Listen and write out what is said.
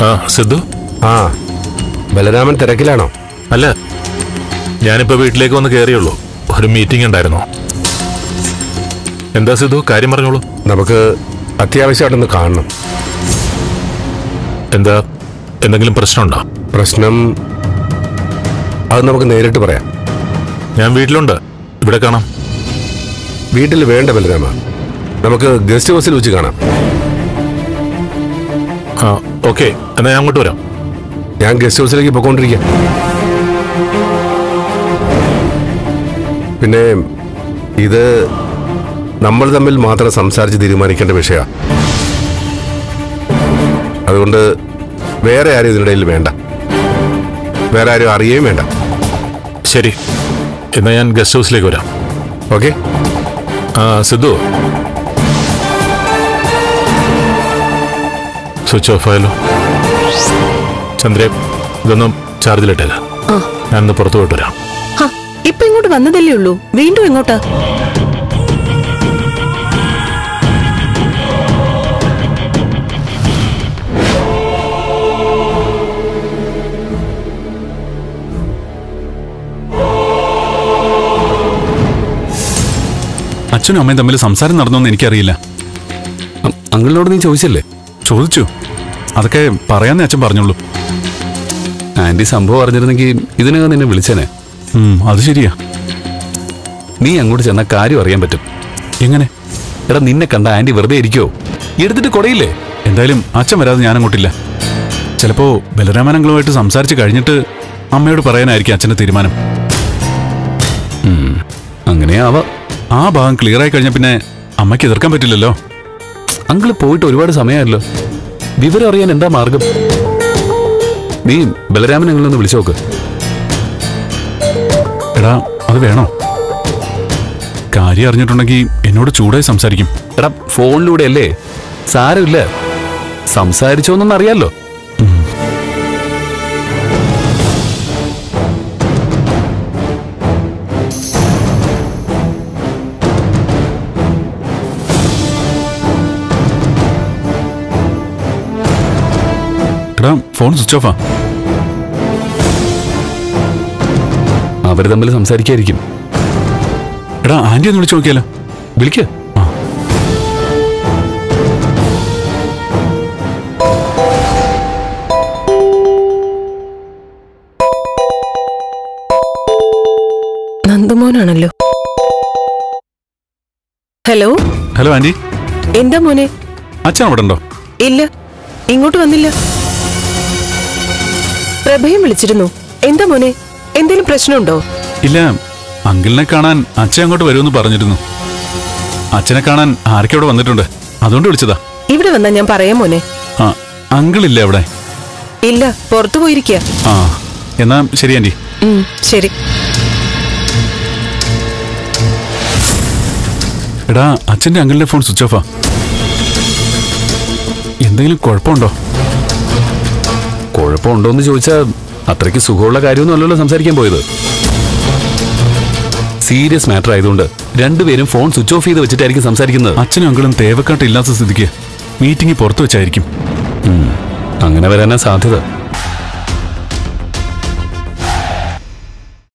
ആ സിദ്ധു ആ ബലരാമൻ തിരക്കിലാണോ അല്ല ഞാനിപ്പോ വീട്ടിലേക്ക് വന്ന് കയറിയുള്ളൂ ഒരു മീറ്റിംഗ് ഉണ്ടായിരുന്നു എന്താ സിദ്ധു കാര്യം പറഞ്ഞോളൂ നമുക്ക് അത്യാവശ്യമായിട്ടൊന്ന് കാണണം എന്താ എന്തെങ്കിലും പ്രശ്നമുണ്ടോ പ്രശ്നം അത് നമുക്ക് നേരിട്ട് പറയാം ഞാൻ വീട്ടിലുണ്ട് ഇവിടെ കാണാം വീട്ടിൽ വേണ്ട ബലരാമ നമുക്ക് ഗസ്റ്റ് ഹൗസിൽ വെച്ച് കാണാം ആ ഓക്കെ എന്നാ ഞാൻ അങ്ങോട്ട് വരാം ഞാൻ ഗസ്റ്റ് ഹൗസിലേക്ക് പോയിക്കൊണ്ടിരിക്കാം പിന്നെ ഇത് നമ്മൾ തമ്മിൽ മാത്രം സംസാരിച്ച് തീരുമാനിക്കേണ്ട വിഷയമാണ് അതുകൊണ്ട് വേറെ ആരും ഇതിനിടയിൽ വേണ്ട വേറെ ആരും അറിയുകയും വേണ്ട ശരി എന്നാ ഞാൻ ഗസ്റ്റ് ഹൗസിലേക്ക് വരാം ഓക്കെ ആ സിദ്ധു സ്വിച്ച് ഓഫ് ആയല്ലോ ചന്ദ്രേ ഇതൊന്നും ചാർജിലിട്ടല്ല ആ. ഞാനൊന്ന് പുറത്തു പോയിട്ട് വരാം ഹ, ഇപ്പൊ ഇങ്ങോട്ട് വന്നതല്ലേ ഉള്ളൂ വീണ്ടും എങ്ങോട്ടാ അച്ഛനും അമ്മയും തമ്മിൽ സംസാരം നടന്നോന്ന് എനിക്കറിയില്ല അങ്കിളിനോട് നീ ചോദിച്ചല്ലേ ചോദിച്ചു അതൊക്കെ പറയാന്നേ അച്ഛൻ പറഞ്ഞോളൂ ആന്റി സംഭവം അറിഞ്ഞിരുന്നെങ്കിൽ ഇതിനകം നിന്നെ വിളിച്ചേനെ ഉം, അത് ശരിയാ നീ അങ്ങോട്ട് ചെന്ന കാര്യം അറിയാൻ പറ്റും എങ്ങനെ എടാ നിന്നെ കണ്ട ആന്റി വെറുതെ ഇരിക്കോ എടുത്തിട്ട് കൊടയില്ലേ എന്തായാലും അച്ഛൻ വരാതെ ഞാൻ അങ്ങോട്ടില്ല ചിലപ്പോ ബലരാമനങ്ങളുമായിട്ട് സംസാരിച്ച് കഴിഞ്ഞിട്ട് അമ്മയോട് പറയാനായിരിക്കും അച്ഛന്റെ തീരുമാനം അങ്ങനെയാവാം ആ ഭാഗം ക്ലിയർ ആയി കഴിഞ്ഞ പിന്നെ അമ്മയ്ക്ക് എതിർക്കാൻ പറ്റില്ലല്ലോ അങ്കിള് പോയിട്ട് ഒരുപാട് സമയമായല്ലോ വിവരം അറിയാൻ എന്താ മാർഗം നീ ബലരാമൻ അങ്കിളൊന്ന് വിളിച്ചു നോക്ക് എടാ അത് വേണോ കാര്യം അറിഞ്ഞിട്ടുണ്ടെങ്കിൽ എന്നോട് ചൂടായി സംസാരിക്കും എടാ ഫോണിലൂടെ അല്ലേ സാരമില്ല സംസാരിച്ചോന്നൊന്നും അറിയാലോ എടാ ഫോൺ സ്വിച്ച് ഓഫാ അവര് തമ്മിൽ സംസാരിക്കായിരിക്കും എടാ ആന്റി ഒന്ന് വിളിച്ചു നോക്കിയാലോ വിളിക്ക് നന്ദമോനാണല്ലോ ഹലോ ഹലോ ആന്റി എന്താ മോനെ അച്ഛൻ അവിടെ ഉണ്ടോ ഇല്ല ഇങ്ങോട്ട് വന്നില്ല പ്രഭയും വിളിച്ചിരുന്നു എന്താ മോനെ എന്തേലും പ്രശ്നമുണ്ടോ ഇല്ല അങ്കിളിനെ കാണാൻ അച്ഛൻ അങ്ങോട്ട് വരുമെന്ന് പറഞ്ഞിരുന്നു അച്ഛനെ കാണാൻ ആരൊക്കെ അവിടെ വന്നിട്ടുണ്ട് അതുകൊണ്ട് വിളിച്ചതാ ഇവിടെ വന്നാ ഞാൻ പറയാം മോനെ ആ അങ്കിളില്ലേ അവിടെ ഇല്ല പുറത്തു പോയിരിക്കുക ആ എന്നാ ശരി ആന്റി ശരി എടാ അച്ഛന്റെ അങ്കിളിന്റെ ഫോൺ സ്വിച്ച് ഓഫാ എന്തെങ്കിലും കുഴപ്പമുണ്ടോ കുഴപ്പമുണ്ടോന്ന് ചോദിച്ചാൽ അത്രയ്ക്ക് സുഖമുള്ള കാര്യമൊന്നും അല്ലല്ലോ സംസാരിക്കാൻ പോയത് സീരിയസ് മാറ്റർ ആയതുകൊണ്ട് രണ്ടുപേരും ഫോൺ സ്വിച്ച് ഓഫ് ചെയ്ത് വെച്ചിട്ടായിരിക്കും സംസാരിക്കുന്നത് അച്ഛനും അങ്കിളും തേവക്കാട്ട് ഇല്ലാത്ത സ്ഥിതിക്ക് മീറ്റിംഗ് പുറത്തു വെച്ചായിരിക്കും അങ്ങനെ വരാനാ സാധ്യത